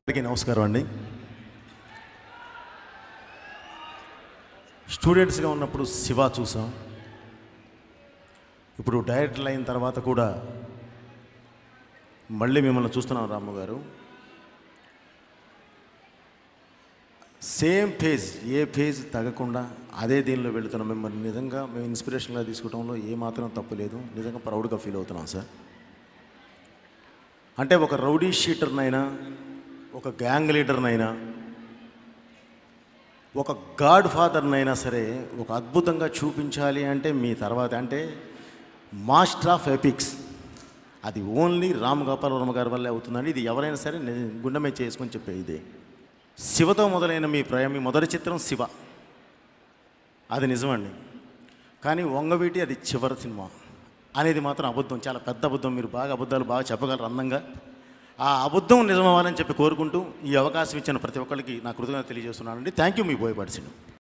అందరికీ నమస్కారం అండి స్టూడెంట్స్గా ఉన్నప్పుడు శివ చూసాం ఇప్పుడు డైరెక్టర్ అయిన తర్వాత కూడా మళ్ళీ మిమ్మల్ని చూస్తున్నాం రాము గారు సేమ్ ఫేజ్ ఏ ఫేజ్ తగ్గకుండా అదే దీనిలో వెళుతున్నాం మిమ్మల్ని నిజంగా మేము ఇన్స్పిరేషన్గా తీసుకోవడంలో ఏమాత్రం తప్పు లేదు నిజంగా ప్రౌడ్గా ఫీల్ అవుతున్నాం సార్ అంటే ఒక రౌడీ షీటర్నైనా ఒక గ్యాంగ్ లీడర్నైనా ఒక గాడ్ ఫాదర్నైనా సరే ఒక అద్భుతంగా చూపించాలి అంటే మీ తర్వాత అంటే మాస్టర్ ఆఫ్ ఎపిక్స్ అది ఓన్లీ రామ్ గోపాల్ వర్మ గారి వల్లే అవుతుందండి ఇది ఎవరైనా సరే ని- గుండె మీద చేసుకొని చెప్పే ఇదే శివతో మొదలైన మీ ప్రయాణ మీ మొదటి చిత్రం శివ అది నిజమండి కానీ వంగవీటి అది చివరి సినిమా అనేది మాత్రం అబద్ధం చాలా పెద్ద అబద్ధం మీరు బాగా అబద్ధాలు బాగా చెప్పగలరు అందంగా ఆ అబద్ధం నిజమవ్వాలని చెప్పి కోరుకుంటూ ఈ అవకాశం ఇచ్చిన ప్రతి ఒక్కరికి నా కృతజ్ఞత తెలియజేస్తున్నానండి థ్యాంక్ యూ మీ బోయపాటి శ్రీను